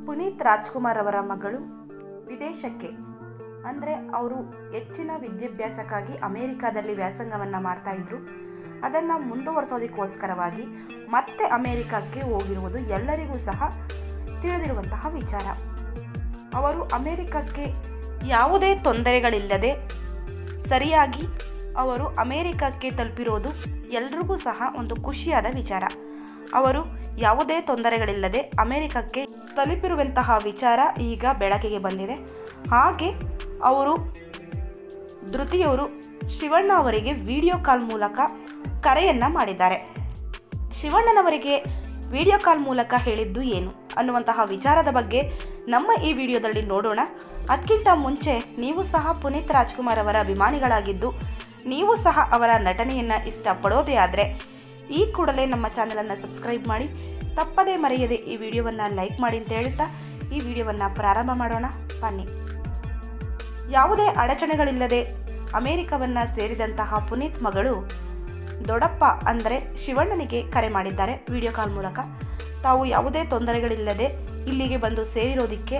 ಪುನೀತ್ ರಾಜ್ಕುಮಾರ್ ಅವರ ಮಗಳು ವಿದೇಶಕ್ಕೆ ಅಂದರೆ ಅವರು ಹೆಚ್ಚಿನ ವಿದ್ಯಾಭ್ಯಾಸಕ್ಕಾಗಿ ಅಮೇರಿಕಾದಲ್ಲಿ ವ್ಯಾಸಂಗವನ್ನು ಮಾಡ್ತಾ ಇದ್ರು ಅದನ್ನು ಮುಂದುವರಿಸೋದಕ್ಕೋಸ್ಕರವಾಗಿ ಮತ್ತೆ ಅಮೇರಿಕಕ್ಕೆ ಹೋಗಿರುವುದು ಎಲ್ಲರಿಗೂ ಸಹ ತಿಳಿದಿರುವಂತಹ ವಿಚಾರ ಅವರು ಅಮೇರಿಕಕ್ಕೆ ಯಾವುದೇ ತೊಂದರೆಗಳಿಲ್ಲದೆ ಸರಿಯಾಗಿ ಅವರು ಅಮೇರಿಕಕ್ಕೆ ತಲುಪಿರೋದು ಎಲ್ರಿಗೂ ಸಹ ಒಂದು ಖುಷಿಯಾದ ವಿಚಾರ ಅವರು ಯಾವುದೇ ತೊಂದರೆಗಳಿಲ್ಲದೆ ಅಮೇರಿಕಕ್ಕೆ ತಲುಪಿರುವಂತಹ ವಿಚಾರ ಈಗ ಬೆಳಕಿಗೆ ಬಂದಿದೆ ಹಾಗೆ ಅವರು ಧೃತಿಯವರು ಶಿವಣ್ಣ ಅವರಿಗೆ ವಿಡಿಯೋ ಕಾಲ್ ಮೂಲಕ ಕರೆಯನ್ನು ಮಾಡಿದ್ದಾರೆ ಶಿವಣ್ಣನವರಿಗೆ ವಿಡಿಯೋ ಕಾಲ್ ಮೂಲಕ ಹೇಳಿದ್ದು ಏನು ಅನ್ನುವಂತಹ ವಿಚಾರದ ಬಗ್ಗೆ ನಮ್ಮ ಈ ವಿಡಿಯೋದಲ್ಲಿ ನೋಡೋಣ ಅದಕ್ಕಿಂತ ಮುಂಚೆ ನೀವು ಸಹ ಪುನೀತ್ ರಾಜ್ಕುಮಾರ್ ಅವರ ಅಭಿಮಾನಿಗಳಾಗಿದ್ದು ನೀವು ಸಹ ಅವರ ನಟನೆಯನ್ನು ಇಷ್ಟಪಡೋದೇ ಆದರೆ ಈ ಕೂಡಲೇ ನಮ್ಮ ಚಾನಲನ್ನು ಸಬ್ಸ್ಕ್ರೈಬ್ ಮಾಡಿ ತಪ್ಪದೇ ಮರೆಯದೆ ಈ ವಿಡಿಯೋವನ್ನು ಲೈಕ್ ಮಾಡಿ ಅಂತ ಹೇಳ್ತಾ ಈ ವಿಡಿಯೋವನ್ನು ಪ್ರಾರಂಭ ಮಾಡೋಣ ಬನ್ನಿ ಯಾವುದೇ ಅಡಚಣೆಗಳಿಲ್ಲದೆ ಅಮೆರಿಕವನ್ನು ಸೇರಿದಂತಹ ಪುನೀತ್ ಮಗಳು ದೊಡ್ಡಪ್ಪ ಅಂದರೆ ಶಿವಣ್ಣನಿಗೆ ಕರೆ ಮಾಡಿದ್ದಾರೆ ವಿಡಿಯೋ ಕಾಲ್ ಮೂಲಕ ತಾವು ಯಾವುದೇ ತೊಂದರೆಗಳಿಲ್ಲದೆ ಇಲ್ಲಿಗೆ ಬಂದು ಸೇರಿರೋದಕ್ಕೆ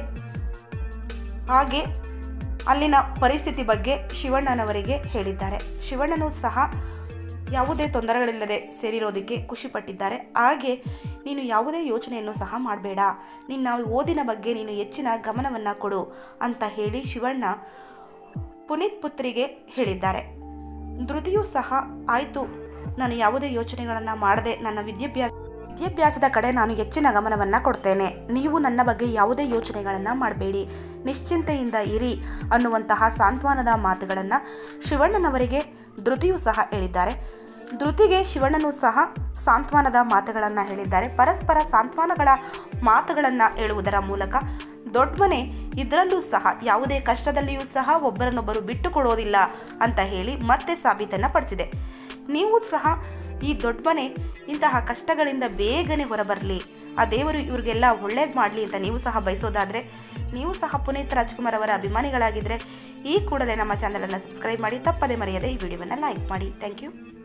ಹಾಗೆ ಅಲ್ಲಿನ ಪರಿಸ್ಥಿತಿ ಬಗ್ಗೆ ಶಿವಣ್ಣನವರಿಗೆ ಹೇಳಿದ್ದಾರೆ ಶಿವಣ್ಣನೂ ಸಹ ಯಾವುದೇ ತೊಂದರೆಗಳಿಲ್ಲದೆ ಸೇರಿರೋದಕ್ಕೆ ಖುಷಿಪಟ್ಟಿದ್ದಾರೆ ಹಾಗೆ ನೀನು ಯಾವುದೇ ಯೋಚನೆಯನ್ನು ಸಹ ಮಾಡಬೇಡ ನಿನ್ನ ಓದಿನ ಬಗ್ಗೆ ನೀನು ಹೆಚ್ಚಿನ ಗಮನವನ್ನು ಕೊಡು ಅಂತ ಹೇಳಿ ಶಿವಣ್ಣ ಪುನೀತ್ ಪುತ್ರಿಗೆ ಹೇಳಿದ್ದಾರೆ ಧೃತಿಯೂ ಸಹ ಆಯಿತು ನಾನು ಯಾವುದೇ ಯೋಚನೆಗಳನ್ನು ಮಾಡದೆ ನನ್ನ ವಿದ್ಯಾಭ್ಯಾಸ ವಿದ್ಯಾಭ್ಯಾಸದ ಕಡೆ ನಾನು ಹೆಚ್ಚಿನ ಗಮನವನ್ನು ಕೊಡ್ತೇನೆ ನೀವು ನನ್ನ ಬಗ್ಗೆ ಯಾವುದೇ ಯೋಚನೆಗಳನ್ನು ಮಾಡಬೇಡಿ ನಿಶ್ಚಿಂತೆಯಿಂದ ಇರಿ ಅನ್ನುವಂತಹ ಸಾಂತ್ವನದ ಮಾತುಗಳನ್ನು ಶಿವಣ್ಣನವರಿಗೆ ಧೃತಿಯೂ ಸಹ ಹೇಳಿದ್ದಾರೆ ಧೃತಿಗೆ ಶಿವಣ್ಣನೂ ಸಹ ಸಾಂತ್ವನದ ಮಾತುಗಳನ್ನು ಹೇಳಿದ್ದಾರೆ ಪರಸ್ಪರ ಸಾಂತ್ವನಗಳ ಮಾತುಗಳನ್ನು ಹೇಳುವುದರ ಮೂಲಕ ದೊಡ್ಡ ಮನೆ ಇದರಲ್ಲೂ ಸಹ ಯಾವುದೇ ಕಷ್ಟದಲ್ಲಿಯೂ ಸಹ ಒಬ್ಬರನ್ನೊಬ್ಬರು ಬಿಟ್ಟು ಕೊಡೋದಿಲ್ಲ ಅಂತ ಹೇಳಿ ಮತ್ತೆ ಸಾಬೀತನ್ನು ಪಡಿಸಿದೆ ನೀವು ಸಹ ಈ ದೊಡ್ಡ ಮನೆ ಇಂತಹ ಕಷ್ಟಗಳಿಂದ ಬೇಗನೆ ಹೊರಬರಲಿ ಆ ದೇವರು ಇವ್ರಿಗೆಲ್ಲ ಒಳ್ಳೇದು ಮಾಡಲಿ ಅಂತ ನೀವು ಸಹ ಬಯಸೋದಾದರೆ ನೀವು ಸಹ ಪುನೀತ್ ರಾಜ್ಕುಮಾರ್ ಅವರ ಅಭಿಮಾನಿಗಳಾಗಿದ್ದರೆ ಈ ಕೂಡಲೇ ನಮ್ಮ ಚಾನಲನ್ನು ಸಬ್ಸ್ಕ್ರೈಬ್ ಮಾಡಿ ತಪ್ಪದೇ ಮರೆಯದೆ ಈ ವಿಡಿಯೋವನ್ನು ಲೈಕ್ ಮಾಡಿ ಥ್ಯಾಂಕ್ ಯು